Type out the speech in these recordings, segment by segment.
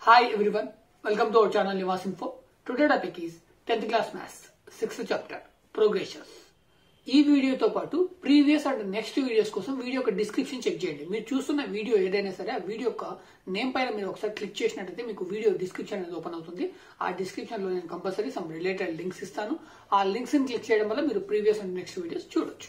Hi everyone, welcome to our channel Nivas Info. Today topic is 10th class maths, 6th chapter, progressions. ఈ వీడియోతో పాటు previous and next videos కోసం video యొక్క description check చేయండి మీరు చూస్తున్న వీడియో ఏదైనా సరే ఆ వీడియో యొక్క నేమ్ పైన మీరు ఒకసారి క్లిక్ చేసినట్టయితే మీకు వీడియో డిస్క్రిప్షన్ అనేది ఓపెన్ అవుతుంది ఆ డిస్క్రిప్షన్ లో నేను కంపల్సరీ సమ్ రిలేటెడ్ లింక్స్ ఇస్తాను ఆ లింక్స్ ని క్లిక్ చేయడం వల్ల మీరు ప్రీవియస్ అండ్ నెక్స్ట్ వీడియోస్ చూడొచ్చు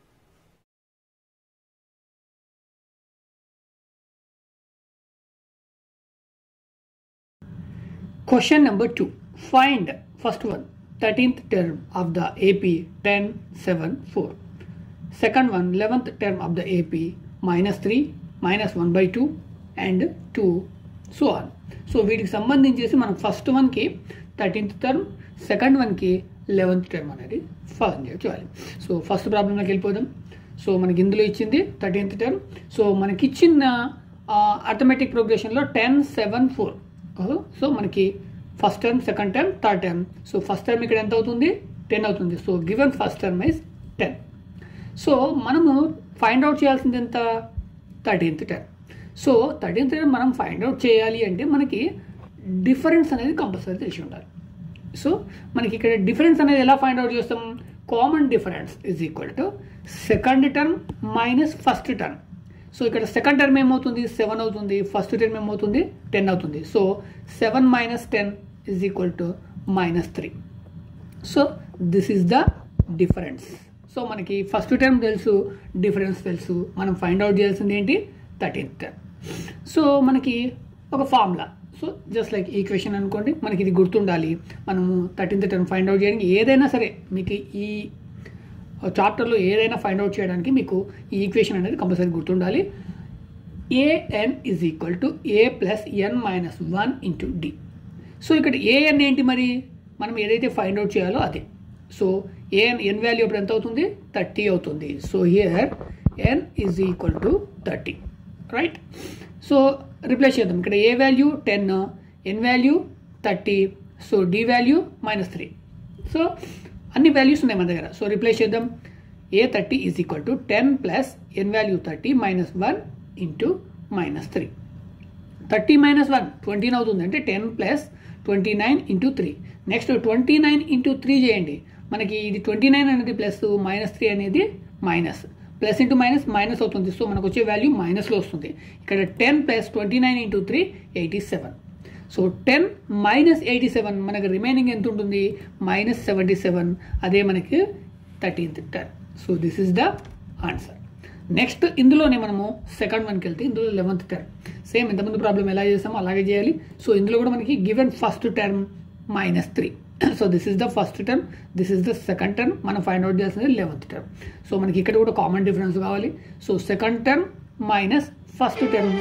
Question number 2. Find first one 13th term of the AP 10 7 4. Second one 11th term of the AP minus 3 minus 1 by 2 and 2 so on so వీటికి సంబంధించేసి మనం ఫస్ట్ వన్కి thirteenth term second వన్కి eleventh term అనేది first చేయాలి so first ప్రాబ్లంలోకి వెళ్ళిపోదాం so మనకి ఇందులో ఇచ్చింది థర్టీన్త్ టర్మ్ సో మనకి ఇచ్చిన అర్థమెటిక్ ప్రోగ్రెషన్లో టెన్ సెవెన్ ఫోర్ సో మనకి first term second term third term so first term ఇక్కడ ఎంత అవుతుంది టెన్ అవుతుంది so given first term is ten so మనము ఫైండ్ అవుట్ చేయాల్సింది ఎంత thirteenth term so thirteenth term మనం ఫైండ్ అవుట్ చేయాలి అంటే మనకి డిఫరెన్స్ అనేది కంపల్సరీ తెలిసి ఉండాలి సో మనకి ఇక్కడ డిఫరెన్స్ అనేది ఎలా ఫైండ్ అవుట్ చేస్తాం common difference is equal to second term minus first term so ఇక్కడ సెకండ్ టర్మ్ ఏమవుతుంది సెవెన్ అవుతుంది ఫస్ట్ టర్మ్ ఏమవుతుంది టెన్ అవుతుంది so seven minus ten is equal to minus three so this is the difference so మనకి first term తెలుసు difference తెలుసు మనం find out చేయాల్సింది ఏంటి థర్టీన్త్ టర్మ్ సో మనకి ఒక formula so just like equation అనుకోండి మనకి ఇది గుర్తుండాలి మనము థర్టీన్త్ టర్మ్ ఫైండ్ అవుట్ చేయడానికి ఏదైనా సరే మీకు ఈ చాప్టర్లో ఏదైనా ఫైండ్ అవుట్ చేయడానికి మీకు ఈ ఈక్వేషన్ అనేది కంపల్సరీ గుర్తుండాలి a n is equal to a plus N minus one into D so ఇక్కడ ఏఎన్ ఏంటి మరి మనం ఏదైతే ఫైండ్ అవుట్ చేయాలో అదే సో ఏఎన్ ఎన్ వాల్యూ ఇప్పుడు ఎంత అవుతుంది థర్టీ అవుతుంది so here n is equal to thirty right so replace చేద్దాం ఇక్కడ a value ten n value thirty so D value minus three so అన్ని వాల్యూస్ ఉన్నాయి మన దగ్గర సో రిప్లేస్ చేద్దాం a thirty is equal to ten plus n value thirty minus one into minus three thirty minus one twenty nine అవుతుంది అంటే ten plus twenty nine into three next twenty nine into three చేయండి మనకి ఇది twenty nine అనేది plus minus three అనేది minus plus into minus minus అవుతుంది so మనకు వచ్చే వాల్యూ మైనస్లో వస్తుంది ఇక్కడ ten plus twenty nine into three eighty seven so ten minus eighty seven మనకి రిమైనింగ్ ఎంత ఉంటుంది మైనస్ సెవెంటీ సెవెన్ అదే మనకి thirteenth term so this is the answer next ఇందులోనే మనము సెకండ్ వన్కి వెళ్తే ఇందులో లెవెన్త్ టర్మ్ సేమ్ ఇంతకుముందు ప్రాబ్లం ఎలా చేస్తామో అలాగే చేయాలి సో ఇందులో కూడా మనకి given first term minus three so this is the first term this is the second term మనం ఫైండ్ అవుట్ చేస్తుంది లెవెన్త్ టర్మ్ సో మనకి ఇక్కడ కూడా కామన్ డిఫరెన్స్ కావాలి so second term minus first term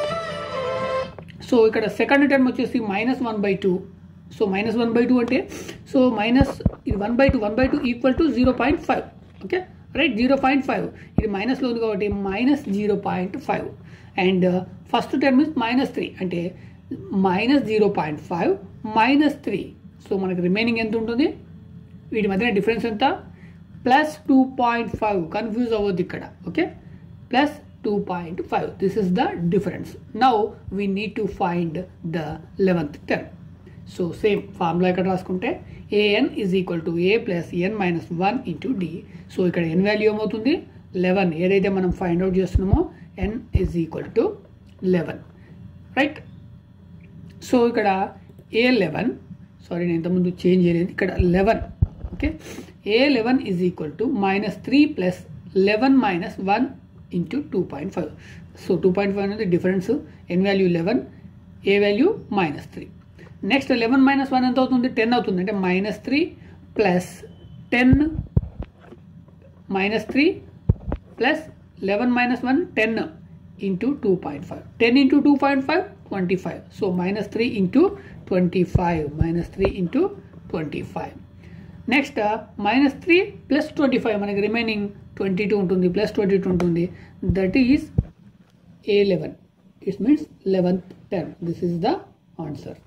so ఇక్కడ సెకండ్ టర్మ్ వచ్చేసి minus one by two so minus one by two అంటే so minus ఇది one by two one by two equal to zero point five okay right zero point five ఇది మైనస్లో ఉంది కాబట్టి minus zero point five and first term is minus three అంటే minus zero point five minus three so మనకి remaining ఎంత ఉంటుంది వీటి మధ్యన డిఫరెన్స్ ఎంత plus two point five confuse అవ్వద్దు ఇక్కడ okay plus two point five this is the difference now we need to find the eleventh term so same formula ఇక్కడ రాసుకుంటే a n is equal to a plus N minus one into D so ఇక్కడ ఎన్ value ఏమవుతుంది eleven ఏదైతే మనం find out చేస్తున్నామో n is equal to eleven right so ఇక్కడ a eleven sorry నేను ఇంతకుముందు చేంజ్ చేయలేదు ఇక్కడ eleven okay a eleven is equal to minus three plus eleven minus one into two point five so two point five అనేది difference n value eleven a value minus three next eleven minus one ఎంత అవుతుంది ten అవుతుంది అంటే minus three plus ten minus three plus eleven minus one ten into two point five ten into two point five twenty five so minus three into twenty five minus three into twenty five next minus three plus twenty five మనకి remaining twenty two ఉంటుంది plus twenty two ఉంటుంది that is a eleven it means eleventh term this is the answer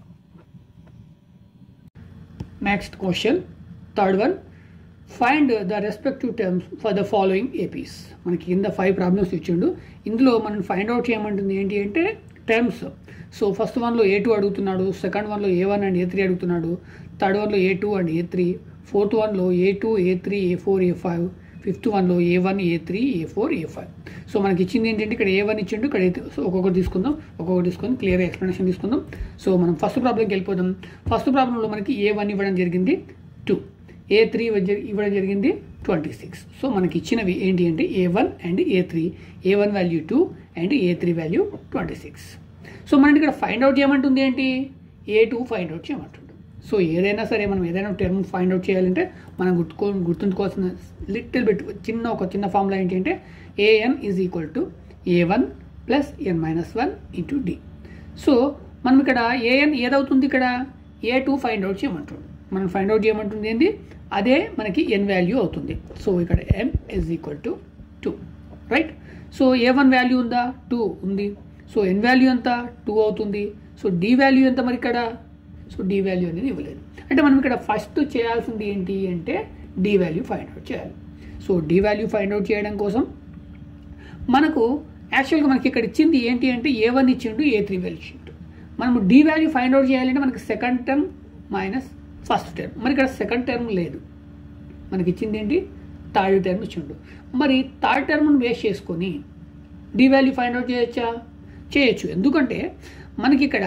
next question third one find the respective terms for the following APs మనకి కింద five problems ఇచ్చిండు ఇందులో మనం find out చేయమంటుంది ఏంటి అంటే terms so first వన్లో a two అడుగుతున్నాడు సెకండ్ వన్లో a one and A three అడుగుతున్నాడు థర్డ్ వన్లో a two and A three fourth వన్లో a two a three a four a five fifth వన్లో a one a three a four a five so మనకి ఇచ్చింది ఏంటంటే ఇక్కడ ఏ one ఇచ్చిండు ఇక్కడ ఏ సో ఒక్కొక్కటి తీసుకుందాం ఒక్కొక్కటి తీసుకొని క్లియర్ ఎక్స్ప్లెనేషన్ తీసుకుందాం సో మనం ఫస్ట్ ప్రాబ్లంకి వెళ్ళిపోదాం ఫస్ట్ ప్రాబ్లంలో మనకి ఏ వన్ ఇవ్వడం జరిగింది టూ ఏ త్రీ ఇవ్వడం జరిగింది ట్వంటీ సిక్స్ సో మనకి ఇచ్చినవి ఏంటి అంటే A one and A three A one value two and A three value twenty six so మనం ఇక్కడ ఫైండ్ అవుట్ చేయమంటుంది ఏంటి ఏ టూ ఫైండ్ అవుట్ చేయమంటుంది సో ఏదైనా సరే మనం ఏదైనా టర్మ్ ఫైండ్ అవుట్ చేయాలంటే మనం గుర్తుకో గుర్తుంచుకోవాల్సిన లిటిల్ బిట్ చిన్న ఒక చిన్న ఫార్ములా ఏంటి అంటే A N is equal to A one plus N minus one into D so మనం ఇక్కడ ఏఎన్ ఏదవుతుంది ఇక్కడ ఏ టూ ఫైండ్ అవుట్ చేయమంటుంది మనం ఫైండ్ అవుట్ చేయమంటుంది ఏంటి అదే మనకి ఎన్ వాల్యూ అవుతుంది సో ఇక్కడ N is equal to two right so A one value ఉందా టూ ఉంది సో ఎన్ వాల్యూ ఎంత టూ అవుతుంది సో డి వాల్యూ ఎంత మరి ఇక్కడ సో డి వాల్యూ అనేది ఇవ్వలేదు అంటే మనం ఇక్కడ ఫస్ట్ చేయాల్సింది ఏంటి అంటే డి వాల్యూ ఫైండ్ అవుట్ చేయాలి so D value find out చేయడం కోసం మనకు యాక్చువల్గా మనకి ఇక్కడ ఇచ్చింది ఏంటి అంటే ఏ వన్ ఇచ్చిండు ఏ త్రీ వాల్యూ ఇచ్చిండు మనం డి వాల్యూ ఫైండ్ అవుట్ చేయాలంటే మనకి second term minus first term మరి ఇక్కడ సెకండ్ టర్మ్ లేదు మనకి ఇచ్చింది ఏంటి థర్డ్ టర్మ్ ఇచ్చిండు మరి థర్డ్ టర్మ్ను వేస్ట్ చేసుకొని డి వాల్యూ ఫైండ్ అవుట్ చేయొచ్చా చేయొచ్చు ఎందుకంటే మనకి ఇక్కడ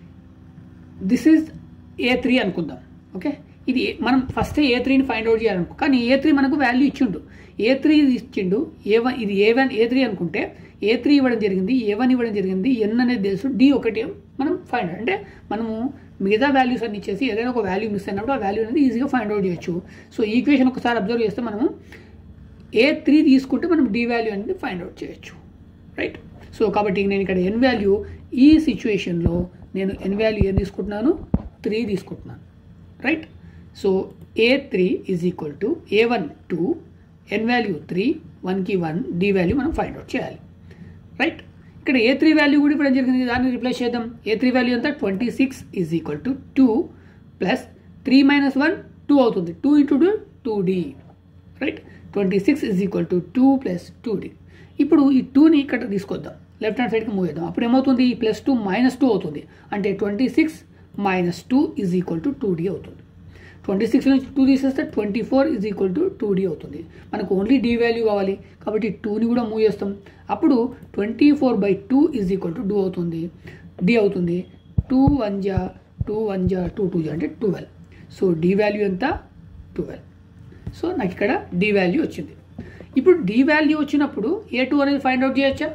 దిస్ ఈజ్ ఏ త్రీ అనుకుందాం ఓకే ఇది మనం ఫస్ట్ ఏ త్రీని ఫైండ్ అవుట్ చేయాలనుకో కానీ ఏ త్రీ మనకు వాల్యూ ఇచ్చిండు ఏ త్రీ ఇచ్చిండు ఏ వన్ ఇది ఏ వన్ ఏ త్రీ అనుకుంటే ఏ త్రీ ఇవ్వడం జరిగింది ఏ వన్ ఇవ్వడం జరిగింది ఎన్ అనేది తెలుసు డి ఒకటి మనం ఫైండ్ అంటే మనము మిగతా వాల్యూస్ అన్ని ఇచ్చేసి ఏదైనా ఒక వాల్యూ మిస్ అయినప్పుడు ఆ వాల్యూ అనేది ఈజీగా ఫైండ్ అవుట్ చేయొచ్చు సో ఈక్వేషన్ ఒకసారి అబ్జర్వ్ చేస్తే మనము ఏ త్రీ తీసుకుంటే మనం డి వాల్యూ అనేది ఫైండ్ అవుట్ చేయొచ్చు రైట్ సో కాబట్టి నేను ఇక్కడ ఎన్ వాల్యూ ఈ సిచ్యువేషన్లో నేను ఎన్ వాల్యూ ఏం తీసుకుంటున్నాను త్రీ తీసుకుంటున్నాను right so A three is equal to A one two N value three వన్కి వన్ డి వాల్యూ మనం ఫైండ్ అవుట్ చేయాలి రైట్ ఇక్కడ ఏ త్రీ వాల్యూ కూడా ఇవ్వడం జరిగింది దాన్ని రిప్లేస్ చేద్దాం ఏ త్రీ వాల్యూ ఎంత twenty six is equal to two plus three minus one two అవుతుంది two into two two D right twenty six is equal to two plus two D ఇప్పుడు ఈ టూని ఇక్కడ తీసుకొద్దాం లెఫ్ట్ హ్యాండ్ సైడ్కి move చేద్దాం అప్పుడు ఏమవుతుంది ఈ ప్లస్ టూ మైనస్ టూ అవుతుంది అంటే twenty six minus two is equal to two D అవుతుంది ట్వంటీ సిక్స్ నుంచి టూ తీసేస్తే twenty four is equal to two D అవుతుంది మనకు ఓన్లీ డి వాల్యూ కావాలి కాబట్టి టూని కూడా మూవ్ చేస్తాం అప్పుడు twenty four by two is equal to డూ అవుతుంది డి అవుతుంది టూ వన్ జా టూ వన్ జా టూ టూ జా అంటే ట్వెల్వ్ సో డి వాల్యూ ఎంత ట్వెల్వ్ సో నాకు ఇక్కడ డి వాల్యూ వచ్చింది ఇప్పుడు డి వాల్యూ వచ్చినప్పుడు ఏ టూ అనేది ఫైండ్ అవుట్ చేయొచ్చా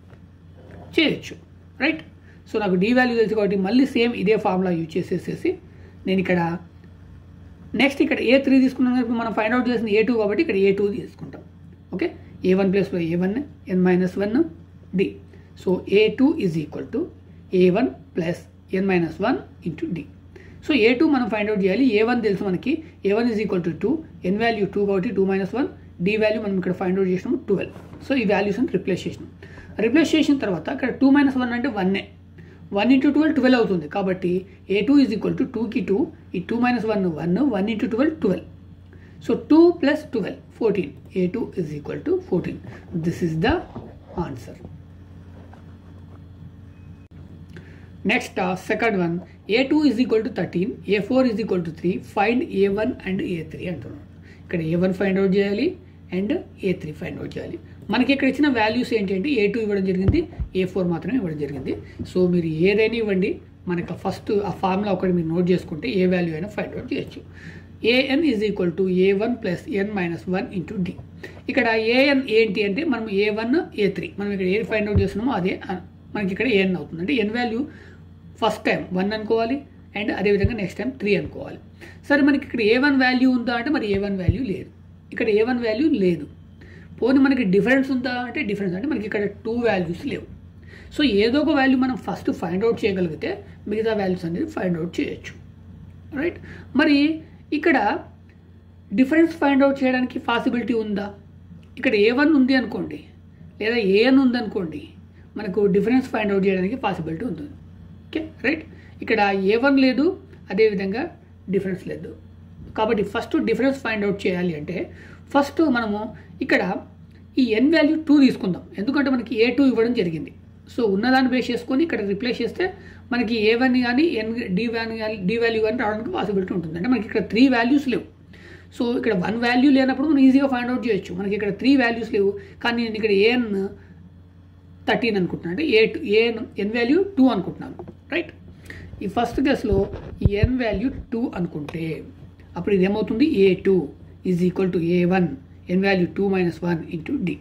చేయొచ్చు రైట్ సో నాకు డి వాల్యూ తెలుసు కాబట్టి మళ్ళీ సేమ్ ఇదే ఫార్ములా యూజ్ చేసేసేసి నేను ఇక్కడ నెక్స్ట్ ఇక్కడ ఏ త్రీ తీసుకున్నాం ఇప్పుడు మనం ఫైండ్ అవుట్ చేసిన ఏ టూ కాబట్టి ఇక్కడ ఏ టూ తీసుకుంటాం ఓకే ఏ వన్ ప్లస్లో A one N minus one D so A two is equal to A one plus N minus one into D so A two మనం find out చేయాలి A one తెలుసు మనకి A one is equal to two N value two కాబట్టి two minus one D value మనం ఇక్కడ find out చేసినాము twelve so ఈ వాల్యూస్ని రిప్లేస్ చేసినాం రిప్లేస్ చేసిన తర్వాత ఇక్కడ టూ మైనస్ వన్ అంటే వన్నే వన్ ఇంటూ ట్వెల్వ్ ట్వెల్వ్ అవుతుంది కాబట్టి A two is equal to టూకి టూ ఈ two minus one one one into twelve twelve so two plus twelve fourteen A two is equal to fourteen this is the answer next second one A two is equal to thirteen A four is equal to three find A one and A three అంటున్నాడు ఇక్కడ ఏ one find out చేయాలి and A three find out చేయాలి మనకి ఇక్కడ ఇచ్చిన values ఏంటి అంటే a two ఇవ్వడం జరిగింది ఏ ఫోర్ మాత్రమే ఇవ్వడం జరిగింది సో మీరు ఏదైనా ఇవ్వండి మనకి ఫస్ట్ ఆ ఫార్ములా ఒకటి మీరు నోట్ చేసుకుంటే ఏ వాల్యూ అయినా ఫైండ్ అవుట్ చేయొచ్చు A N is equal to A one plus N minus one into D ఇక్కడ ఏఎన్ ఏంటి అంటే మనం ఏ వన్ ఏ త్రీ మనం ఇక్కడ ఏది ఫైండ్ అవుట్ చేస్తున్నామో అదే మనకి ఇక్కడ ఏఎన్ అవుతుంది అంటే N value first time one అనుకోవాలి అండ్ అదేవిధంగా నెక్స్ట్ టైం త్రీ అనుకోవాలి సరే మనకి ఇక్కడ ఏ వన్ వాల్యూ ఉందా అంటే మరి ఏ వన్ వాల్యూ లేదు ఇక్కడ ఏ వన్ వాల్యూ లేదు పోనీ మనకి డిఫరెన్స్ ఉందా అంటే డిఫరెన్స్ అంటే మనకి ఇక్కడ టూ వాల్యూస్ లేవు సో ఏదో ఒక వాల్యూ మనం ఫస్ట్ ఫైండ్ అవుట్ చేయగలిగితే మిగతా వాల్యూస్ అనేది ఫైండ్ అవుట్ చేయొచ్చు రైట్ మరి ఇక్కడ డిఫరెన్స్ ఫైండ్ అవుట్ చేయడానికి పాసిబిలిటీ ఉందా ఇక్కడ ఏ వన్ ఉంది అనుకోండి లేదా ఏఎన్ ఉంది అనుకోండి మనకు డిఫరెన్స్ ఫైండ్ అవుట్ చేయడానికి పాసిబిలిటీ ఉంటుంది ఓకే రైట్ ఇక్కడ ఏ వన్ లేదు అదేవిధంగా డిఫరెన్స్ లేదు కాబట్టి ఫస్ట్ డిఫరెన్స్ ఫైండ్ అవుట్ చేయాలి అంటే ఫస్ట్ మనము ఇక్కడ ఈ ఎన్ వాల్యూ టూ తీసుకుందాం ఎందుకంటే మనకి ఏ టూ ఇవ్వడం జరిగింది సో ఉన్నదాన్ని బేస్ చేసుకొని ఇక్కడ రిప్లేస్ చేస్తే మనకి ఏ వన్ కానీ ఎన్ డి వన్ కానీ డి వాల్యూ కానీ రావడానికి పాసిబిలిటీ ఉంటుంది అంటే మనకి ఇక్కడ త్రీ వాల్యూస్ లేవు సో ఇక్కడ వన్ వాల్యూ లేనప్పుడు మనం ఈజీగా ఫైండ్ అవుట్ చేయొచ్చు మనకి ఇక్కడ త్రీ వాల్యూస్ లేవు కానీ నేను ఇక్కడ ఏఎన్ థర్టీన్ అనుకుంటున్నాను అంటే A A N value two అనుకుంటున్నాను రైట్ ఈ ఫస్ట్ కేసులో ఈ ఎన్ వాల్యూ టూ అనుకుంటే అప్పుడు ఇది ఏమవుతుంది A two is equal to A one N value two minus one into D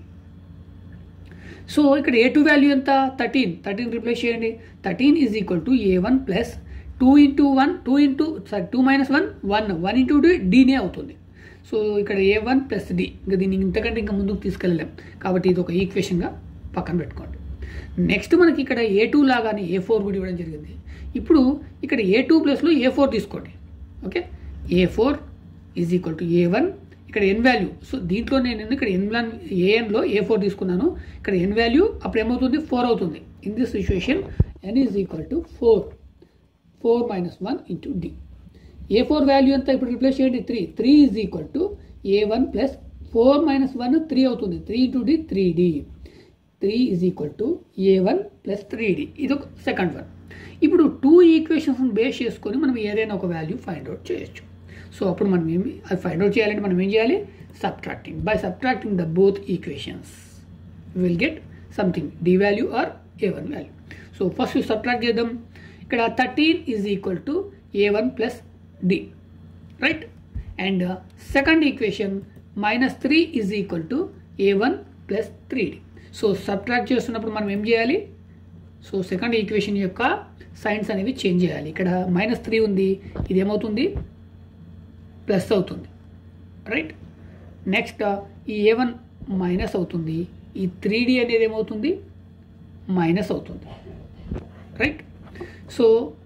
so ఇక్కడ ఏ టూ వాల్యూ ఎంత థర్టీన్ థర్టీన్ రిప్లేస్ చేయండి thirteen is equal to A one plus two into one two into sorry two minus one one one into D డీనే అవుతుంది so ఇక్కడ ఏ one plus D ఇంకా దీన్ని ఇంతకంటే ఇంకా ముందుకు తీసుకెళ్ళలేం కాబట్టి ఇది ఒక ఈక్వేషన్గా పక్కన పెట్టుకోండి నెక్స్ట్ మనకి ఇక్కడ ఏ టూ లాగానే ఏ ఫోర్ కూడా ఇవ్వడం జరిగింది ఇప్పుడు ఇక్కడ ఏ టూ ప్లస్లో ఏ ఫోర్ తీసుకోండి okay A four is equal to A one ఇక్కడ ఎన్ వాల్యూ సో దీంట్లో నేను ఇక్కడ ఎన్ వన్ ఏఎన్లో ఏ ఫోర్ తీసుకున్నాను ఇక్కడ ఎన్ వాల్యూ అప్పుడు ఏమవుతుంది ఫోర్ అవుతుంది in this situation N is equal to four four minus one into D A four value ఎంత ఇప్పుడు రిప్లేస్ చేయండి three three is equal to A one plus four minus one three అవుతుంది three into D three D three is equal to A one plus three D ఇది ఒక second one ఇప్పుడు two equations base చేసుకొని మనం ఏదైనా ఒక value find out చేయొచ్చు so అప్పుడు మనం ఏమి అది ఫైండ్ అవుట్ చేయాలంటే మనం ఏం చేయాలి subtracting by subtracting the both equations will get something D value or A one value so first subtract చేద్దాం ఇక్కడ thirteen is equal to A one plus D right and second equation minus three is equal to A one plus three D so subtract చేస్తున్నప్పుడు మనం ఏం చేయాలి so second equation యొక్క signs అనేవి change చేయాలి ఇక్కడ మైనస్ త్రీ ఉంది ఇది ఏమవుతుంది ప్లస్ అవుతుంది రైట్ నెక్స్ట్ ఈ ఏ వన్ మైనస్ అవుతుంది ఈ త్రీ డి అనేది ఏమవుతుంది మైనస్ అవుతుంది రైట్ సో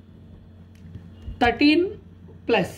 థర్టీన్ ప్లస్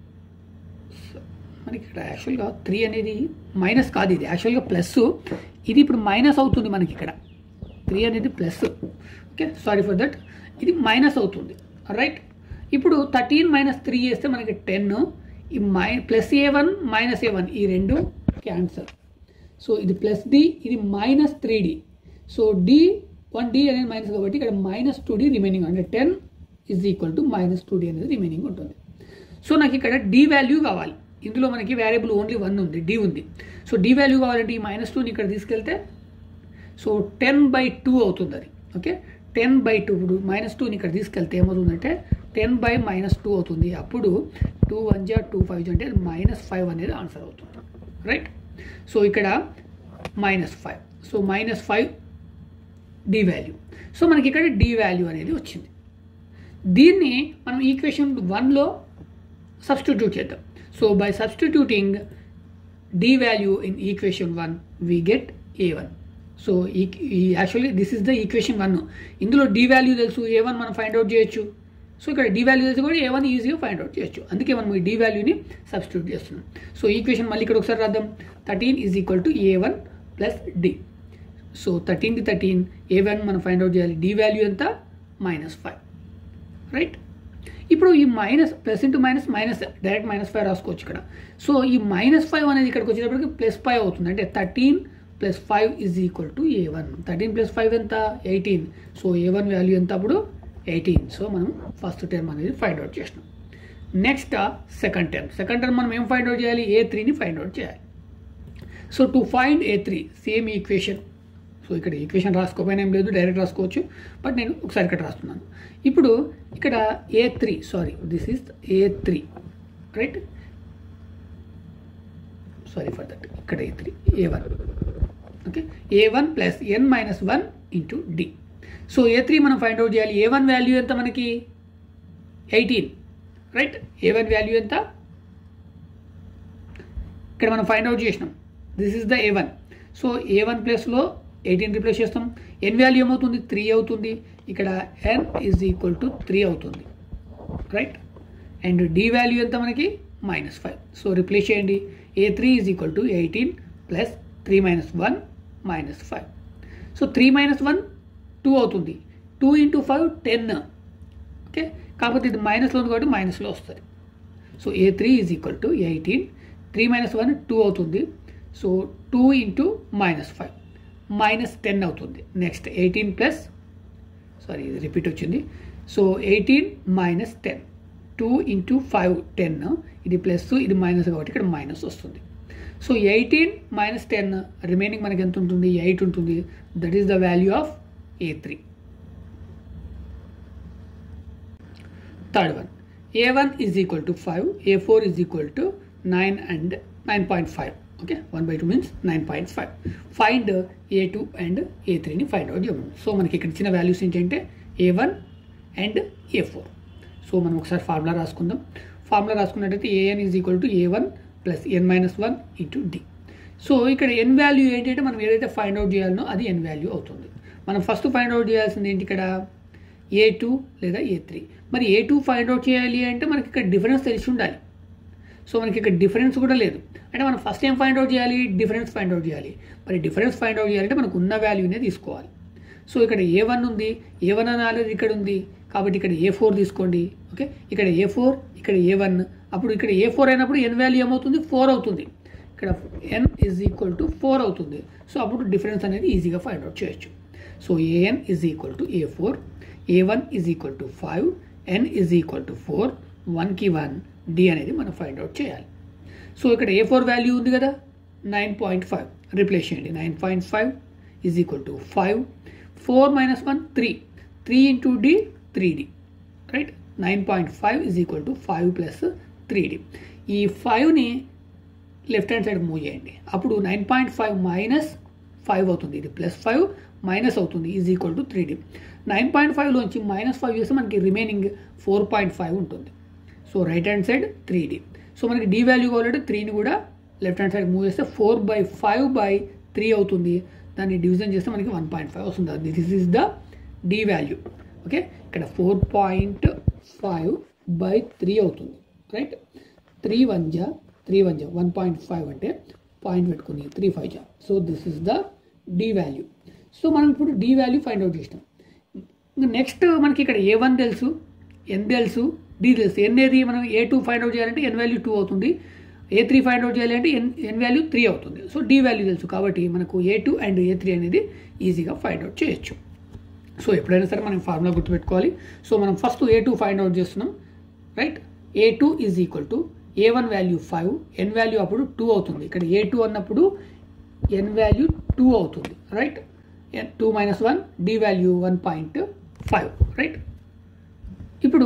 మనకి ఇక్కడ యాక్చువల్గా త్రీ అనేది మైనస్ కాదు ఇది యాక్చువల్గా ప్లస్ ఇది ఇప్పుడు మైనస్ అవుతుంది మనకి ఇక్కడ త్రీ అనేది plus okay sorry for that ఇది మైనస్ అవుతుంది రైట్ ఇప్పుడు థర్టీన్ మైనస్ త్రీ చేస్తే మనకి టెన్ ఈ మై plus A one minus A one ఈ రెండు క్యాన్సల్ సో ఇది ప్లస్ డి ఇది minus three D so D one D అనేది మైనస్ కాబట్టి ఇక్కడ మైనస్ టూ డి రిమైనింగ్ అంటే ten is equal to minus two D అనేది రిమైనింగ్ ఉంటుంది సో నాకు ఇక్కడ డి వాల్యూ కావాలి ఇందులో మనకి వేరియబుల్ ఓన్లీ వన్ ఉంది డి ఉంది సో డి వాల్యూ కావాలంటే ఈ మైనస్ టూని ఇక్కడ తీసుకెళ్తే సో టెన్ బై టూ అవుతుంది అది ఓకే టెన్ బై టూ ఇప్పుడు మైనస్ టూని ఇక్కడ తీసుకెళ్తే ఏమవుతుందంటే టెన్ బై మైనస్ టూ అవుతుంది అప్పుడు టూ వన్ జా టూ ఫైవ్ అంటే మైనస్ ఫైవ్ అనేది ఆన్సర్ అవుతుంది రైట్ సో ఇక్కడ minus five so minus five D value so మనకి ఇక్కడ డి వాల్యూ అనేది వచ్చింది దీన్ని మనం ఈక్వేషన్ వన్లో సబ్స్టిట్యూట్ చేద్దాం so by substituting D value in equation one we get A one so ఈ actually this is the equation one ఇందులో డి వాల్యూ తెలుసు ఏ వన్ మనం ఫైండ్ అవుట్ చేయొచ్చు సో ఇక్కడ డి వాల్యూ తెలిసి కూడా ఏ వన్ ఈజీగా ఫైండ్ అవుట్ చేయొచ్చు అందుకే మనం ఈ డి వాల్యూని సబ్స్టిట్యూట్ చేస్తున్నాం సో ఈక్వేషన్ మళ్ళీ ఇక్కడ ఒకసారి రాద్దాం thirteen is equal to A one plus D so థర్టీన్కి థర్టీన్ ఏ వన్ మనం ఫైండ్ అవుట్ చేయాలి డి వాల్యూ ఎంత మైనస్ ఫైవ్ రైట్ ఇప్పుడు ఈ minus plus into minus minus direct minus five రాసుకోవచ్చు ఇక్కడ సో ఈ మైనస్ ఫైవ్ అనేది ఇక్కడికి వచ్చేటప్పటికి ప్లస్ ఫైవ్ అవుతుంది అంటే thirteen plus five is equal to A one thirteen plus five ఎంత eighteen so A one value ఎంత అప్పుడు ఎయిటీన్ సో మనం ఫస్ట్ టర్మ్ అనేది ఫైండ్ అవుట్ చేసినాం next second term second term మనం ఏం ఫైండ్ అవుట్ చేయాలి ఏ త్రీని ఫైండ్ అవుట్ చేయాలి so to find A three same equation so ఇక్కడ ఈక్వేషన్ రాసుకోపోయినా ఏం లేదు డైరెక్ట్ రాసుకోవచ్చు బట్ నేను ఒకసారి ఇక్కడ రాస్తున్నాను ఇప్పుడు ఇక్కడ ఏ three sorry this is A three right sorry for that ఇక్కడ ఏ three A one okay A one plus N minus one into D so A three మనం ఫైండ్ అవుట్ చేయాలి ఏ వన్ వాల్యూ ఎంత మనకి eighteen right A one value ఎంత ఇక్కడ మనం find out చేసినాం this is the A one so A one ప్లస్లో eighteen replace చేస్తాం ఎన్ వాల్యూ ఏమవుతుంది త్రీ అవుతుంది ఇక్కడ n is equal to three అవుతుంది రైట్ అండ్ డి వాల్యూ ఎంత మనకి మైనస్ ఫైవ్ సో రిప్లేస్ చేయండి a three is equal to eighteen plus three minus one minus five so three minus one two అవుతుంది two into five ten okay కాకపోతే ఇది మైనస్లో ఉంది కాబట్టి మైనస్లో వస్తుంది so A three is equal to eighteen three minus one two అవుతుంది so two into minus five minus ten అవుతుంది నెక్స్ట్ ఎయిటీన్ ప్లస్ సారీ ఇది రిపీట్ వచ్చింది so eighteen minus ten two into five ten ఇది plus ఇది minus కాబట్టి ఇక్కడ minus వస్తుంది so eighteen minus ten remaining మనకి ఎంత ఉంటుంది ఎయిట్ ఉంటుంది that is the value of a three third one a one is equal to five a four is equal to nine and nine point five okay one by two means nine point five find a two and a త్రీని find out చేయమని so మనకి ఇక్కడ ఇచ్చిన values ఏంటంటే a one and a four so మనం ఒకసారి formula రాసుకుందాం formula రాసుకున్నట్టయితే a n is equal to A one plus N minus one into D so ఇక్కడ ఎన్ వాల్యూ ఏంటంటే మనం ఏదైతే ఫైండ్ అవుట్ చేయాలనో అది ఎన్ వాల్యూ అవుతుంది మనం ఫస్ట్ ఫైండ్ అవుట్ చేయాల్సింది ఏంటి ఇక్కడ ఏ టూ లేదా ఏ త్రీ మరి ఏ టూ ఫైండ్ అవుట్ చేయాలి అంటే మనకి ఇక్కడ డిఫరెన్స్ తెలిసి ఉండాలి సో మనకి ఇక్కడ డిఫరెన్స్ కూడా లేదు అంటే మనం ఫస్ట్ ఏం ఫైండ్ అవుట్ చేయాలి డిఫరెన్స్ ఫైండ్ అవుట్ చేయాలి మరి డిఫరెన్స్ ఫైండ్ అవుట్ చేయాలంటే మనకు ఉన్న వాల్యూనే తీసుకోవాలి సో ఇక్కడ ఏ వన్ ఉంది ఏ వన్ అని ఆల్రెడీ ఇక్కడ ఉంది కాబట్టి ఇక్కడ ఏ ఫోర్ తీసుకోండి ఓకే ఇక్కడ ఏ ఫోర్ ఇక్కడ ఏ వన్ అప్పుడు ఇక్కడ ఏ ఫోర్ అయినప్పుడు ఎన్ వాల్యూ ఏమవుతుంది ఫోర్ అవుతుంది ఇక్కడ n is equal to four అవుతుంది సో అప్పుడు డిఫరెన్స్ అనేది ఈజీగా ఫైండ్ అవుట్ చేయొచ్చు so a n is equal to a four a one is equal to five n is equal to four వన్కి వన్ డి అనేది మనం ఫైండ్ అవుట్ చేయాలి so ఇక్కడ ఏ ఫోర్ వాల్యూ ఉంది కదా నైన్ పాయింట్ ఫైవ్ రిప్లేస్ చేయండి nine point five is equal to five four minus one three three into D three d right nine point five is equal to five plus three d ఈ ఫైవ్ని left hand side move చేయండి అప్పుడు nine point five minus five అవుతుంది ఇది plus five minus అవుతుంది is equal to three d nine point ఫైవ్లోంచి minus five చేస్తే మనకి రిమైనింగ్ ఫోర్ పాయింట్ ఫైవ్ ఉంటుంది so right hand side three D so మనకి డి వాల్యూ కావాలంటే త్రీని కూడా లెఫ్ట్ హ్యాండ్ సైడ్ మూవ్ చేస్తే four by five by three అవుతుంది దాన్ని డివిజన్ చేస్తే మనకి వన్ పాయింట్ ఫైవ్ వస్తుంది this is the d value okay ఇక్కడ four point five by three అవుతుంది రైట్ త్రీ వన్ జా త్రీ వన్ జా వన్ పాయింట్ ఫైవ్ అంటే పాయింట్ పెట్టుకుని త్రీ ఫైవ్ జా so this is the d value so మనం ఇప్పుడు డి వాల్యూ ఫైండ్ అవుట్ చేసినాం నెక్స్ట్ మనకి ఇక్కడ ఏ వన్ తెలుసు ఎన్ తెలుసు డి తెలుసు ఎన్ ఏది మనం ఏ టూ ఫైండ్ అవుట్ చేయాలంటే ఎన్ వాల్యూ టూ అవుతుంది ఏ త్రీ ఫైండ్ అవుట్ చేయాలంటే ఎన్ ఎన్ వాల్యూ త్రీ అవుతుంది సో డి వాల్యూ తెలుసు కాబట్టి మనకు a two and A three అనేది ఈజీగా ఫైండ్ అవుట్ చేయొచ్చు సో ఎప్పుడైనా సరే మనం ఫార్ములా గుర్తుపెట్టుకోవాలి సో మనం first a two find out చేస్తున్నాం right a two is equal to A one value five n value అప్పుడు టూ అవుతుంది ఇక్కడ ఏ టూ అన్నప్పుడు ఎన్ వాల్యూ టూ అవుతుంది right two minus one D value one point five right ఇప్పుడు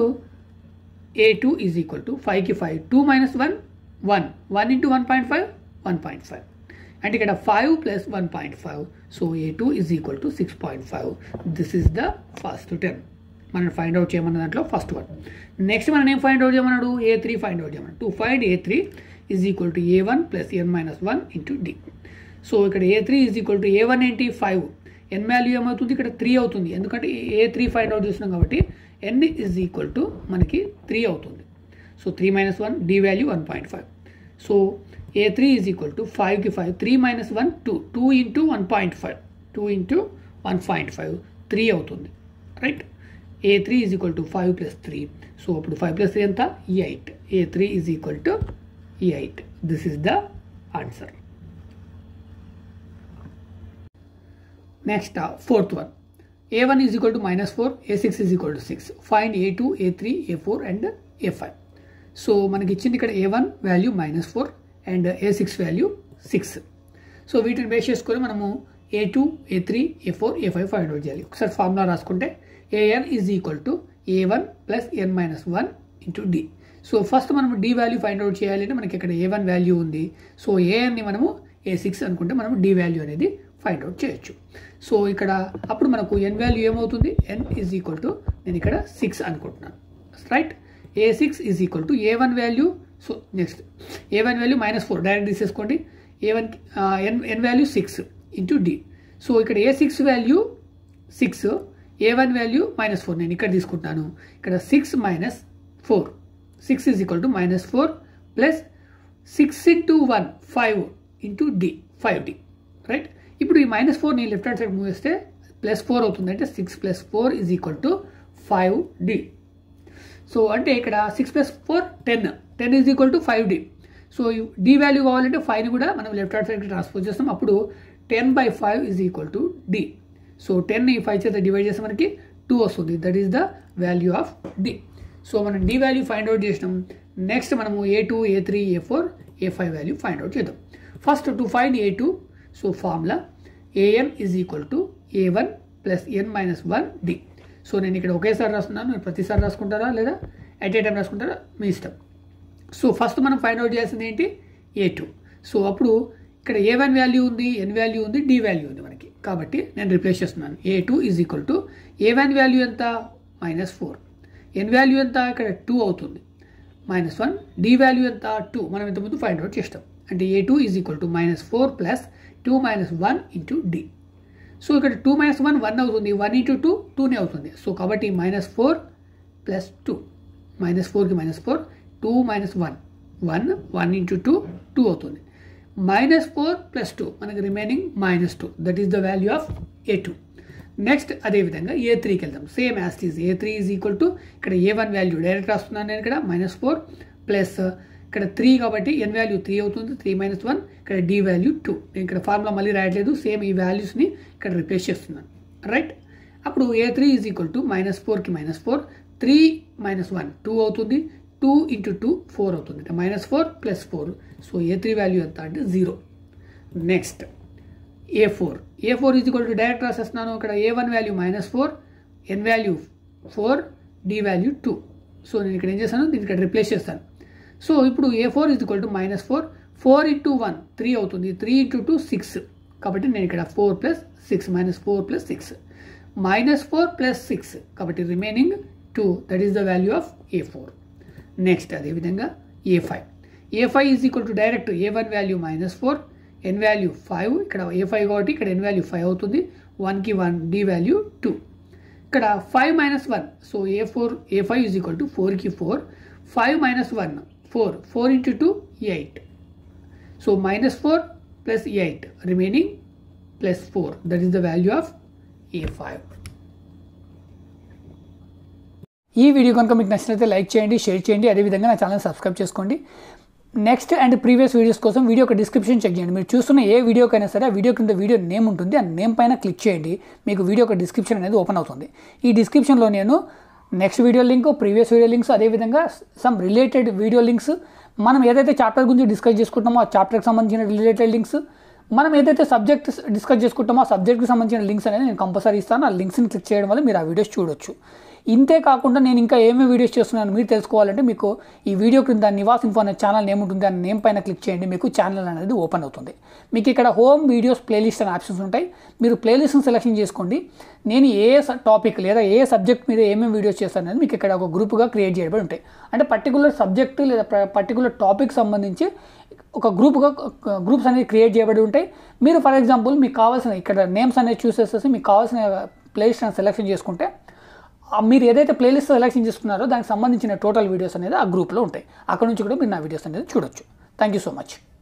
a two is equal to ఫైవ్కి five two minus one one one into one point five one point five అంటే ఇక్కడ five plus one point five so A two is equal to six point five this is the first ten మనం find out చేయమన్న దాంట్లో first one next మనం ఏం find out చేయమన్నాడు a three find out చేయమన్నాడు to find A three is equal to A one plus N minus one into D so ఇక్కడ ఏ three is equal to A one ఏంటి five n value ఏమవుతుంది ఇక్కడ three అవుతుంది ఎందుకంటే ఏ three find out చేస్తున్నాం కాబట్టి n is equal to మనకి three అవుతుంది so three minus one D value one point five so A three is equal to ఫైవ్కి five three minus one two two into one point five two into one point five three అవుతుంది right a three is equal to five plus three so అప్పుడు five plus three ఎంత eight a three is equal to eight this is the answer next fourth one a one is equal to minus four a six is equal to six find a two a three a four and a five so మనకి ఇచ్చింది ఇక్కడ ఏ one value minus four and a six value six so వీటిని base చేసుకొని మనము a two a three a four a five find out చేయాలి ఒకసారి formula రాసుకుంటే a n is equal to A one plus N minus one into D so first మనం D value find out చేయాలి అంటే మనకి ఇక్కడ ఏ వన్ వాల్యూ ఉంది so ఏఎన్ని మనము ఏ సిక్స్ అనుకుంటే మనం డి వాల్యూ అనేది ఫైండ్ అవుట్ చేయొచ్చు సో ఇక్కడ అప్పుడు మనకు ఎన్ వాల్యూ ఏమవుతుంది ఎన్ ఈజ్ ఈక్వల్ టు నేను ఇక్కడ సిక్స్ అనుకుంటున్నాను right a six is equal to A one value so next a one value minus four direct తీసేసుకోండి a one n n value six into D so ఇక్కడ a six value six a one value minus four నేను ఇక్కడ తీసుకుంటున్నాను ఇక్కడ six minus four six is equal to minus four plus six into one five into d five d right ఇప్పుడు ఈ minus ఫోర్ని left hand side move చేస్తే plus four అవుతుంది అంటే six plus four is equal to five d so అంటే ఇక్కడ six plus four ten ten is equal to five d so D value కావాలంటే ఫైవ్ని కూడా మనం లెఫ్ట్ హ్యాండ్ సైడ్కి ట్రాన్స్ఫర్ చేస్తాం అప్పుడు ten by five is equal to d so ten ఈ ఫైవ్ చేత డివైడ్ చేస్తే మనకి టూ వస్తుంది that is the value of d so మనం డి వాల్యూ ఫైండ్ అవుట్ చేసినాం నెక్స్ట్ మనము a two a three a four a five value find out చేద్దాం first to find a two so formula a n is equal to A one plus N minus one D so నేను ఇక్కడ ఒకేసారి రాస్తున్నాను మీరు ప్రతిసారి రాసుకుంటారా లేదా at a time రాసుకుంటారా మీ ఇష్టం సో ఫస్ట్ మనం ఫైండ్ అవుట్ చేయాల్సింది ఏంటి ఏ టూ సో అప్పుడు ఇక్కడ ఏ వన్ వాల్యూ ఉంది ఎన్ వాల్యూ ఉంది డి వాల్యూ ఉంది మనకి కాబట్టి నేను రిప్లేస్ చేస్తున్నాను a two is equal to A one value ఎంత మైనస్ ఫోర్ ఎన్ వాల్యూ ఎంత ఇక్కడ టూ అవుతుంది మైనస్ వన్ డి వాల్యూ ఎంత టూ మనం ఇంతకుముందు ఫైండ్ అవుట్ చేస్తాం అంటే a two is equal to minus four plus two minus one into D so ఇక్కడ టూ మైనస్ వన్ వన్ అవుతుంది వన్ ఇంటూ టూ టూనే అవుతుంది సో కాబట్టి minus four plus two minus ఫోర్కి minus four two minus one one one into two two అవుతుంది minus four plus two మనకి remaining minus two that is the value of a two next అదేవిధంగా a త్రీకి వెళ్దాం same as it is a three is equal to ఇక్కడ ఏ one value direct రాస్తున్నాను నేను ఇక్కడ minus four plus ఇక్కడ త్రీ కాబట్టి ఎన్ వాల్యూ త్రీ అవుతుంది త్రీ మైనస్ వన్ ఇక్కడ డి వాల్యూ టూ నేను ఇక్కడ ఫార్ములా మళ్ళీ రాయట్లేదు సేమ్ ఈ వాల్యూస్ని ఇక్కడ రిప్లేస్ చేస్తున్నాను రైట్ అప్పుడు a three is equal to minus ఫోర్కి minus four three minus one two అవుతుంది టూ ఇంటూ టూ ఫోర్ అవుతుంది అంటే minus four plus four so ఏ త్రీ వాల్యూ ఎంత అంటే zero next a four a four is equal to direct రాసేస్తున్నాను ఇక్కడ ఏ one value minus four n value four d value two so నేను ఇక్కడ ఏం చేస్తాను దీన్ని ఇక్కడ రిప్లేస్ చేస్తాను సో ఇప్పుడు a four is equal to minus four four into one three అవుతుంది త్రీ ఇంటూ టూ సిక్స్ కాబట్టి నేను ఇక్కడ four plus six minus four plus six minus four plus six కాబట్టి remaining two that is the value of a four next అదేవిధంగా a five a five is equal to direct a one value minus four n value five ఇక్కడ a five కాబట్టి ఇక్కడ ఎన్ value five అవుతుంది వన్కి one D value two ఇక్కడ five minus one so a four a five is equal to ఫోర్కి four five minus one four four into two eight so minus four plus eight remaining plus four that is the value of a five ఈ video కనుక మీకు నచ్చినట్లయితే like చేయండి share చేయండి అదేవిధంగా నా channel subscribe చేసుకోండి నెక్స్ట్ అండ్ ప్రీవియస్ వీడియోస్ కోసం వీడియో ఒక డిస్క్రిప్షన్ చెక్ చేయండి మీరు చూస్తున్న ఏ వీడియోకైనా సరే ఆ వీడియో కింద వీడియో నేమ్ ఉంటుంది ఆ నేమ్ పైన క్లిక్ చేయండి మీకు వీడియో ఒక డిస్క్రిప్షన్ అనేది ఓపెన్ అవుతుంది ఈ డిస్క్రిప్షన్లో నేను next video link previous video links అదేవిధంగా సమ్ రిలేటెడ్ వీడియో లింక్స్ మనం ఏదైతే చాప్టర్ గురించి డిస్కస్ చేసుకుంటామో ఆ చాప్టర్కి సంబంధించిన రిలేటెడ్ లింక్స్ మనం ఏదైతే సబ్జెక్ట్ డిస్కస్ చేసుకుంటామో ఆ సబ్జెక్ట్కి సంబంధించిన లింక్స్ అనేది నేను కంపల్సరీ ఇస్తాను ఆ లింక్స్ని క్లిక్ చేయడం వల్ల మీరు ఆ వీడియోస్ చూడొచ్చు ఇంతే కాకుండా నేను ఇంకా ఏమేమి వీడియోస్ చేస్తున్నాను మీరు తెలుసుకోవాలంటే మీకు ఈ వీడియో క్రింద నివాస్ ఇన్ఫో అనే ఛానల్ నేమ్ ఉంటుంది ఆ నేమ్ పైన క్లిక్ చేయండి మీకు ఛానల్ అనేది ఓపెన్ అవుతుంది మీకు ఇక్కడ హోమ్ వీడియోస్ ప్లేలిస్ట్ అనే ఆప్షన్స్ ఉంటాయి మీరు ప్లేలిస్ట్ని సెలెక్షన్ చేసుకోండి నేను ఏ టాపిక్ లేదా ఏ సబ్జెక్ట్ మీద ఏమేమి వీడియోస్ చేస్తాను అనేది మీకు ఇక్కడ ఒక గ్రూప్గా క్రియేట్ చేయబడి ఉంటాయి అంటే పర్టికులర్ సబ్జెక్ట్ లేదా పర్టికులర్ టాపిక్ సంబంధించి ఒక గ్రూప్గా గ్రూప్స్ అనేది క్రియేట్ చేయబడి ఉంటాయి మీరు ఫర్ ఎగ్జాంపుల్ మీకు కావాల్సిన ఇక్కడ నేమ్స్ అనేది చూస్ చేసేసి మీకు కావాల్సిన ప్లేలిస్ట్ అనేది సెలెక్షన్ చేసుకుంటే మీరు ఏదైతే ప్లేలిస్ట్ సెలెక్షన్ చేసుకున్నారో దానికి సంబంధించిన టోటల్ వీడియోస్ అనేది ఆ గ్రూప్లో ఉంటాయి అక్కడ నుంచి కూడా మీరు నా వీడియోస్ అనేది చూడొచ్చు థ్యాంక్ యూ సో మచ్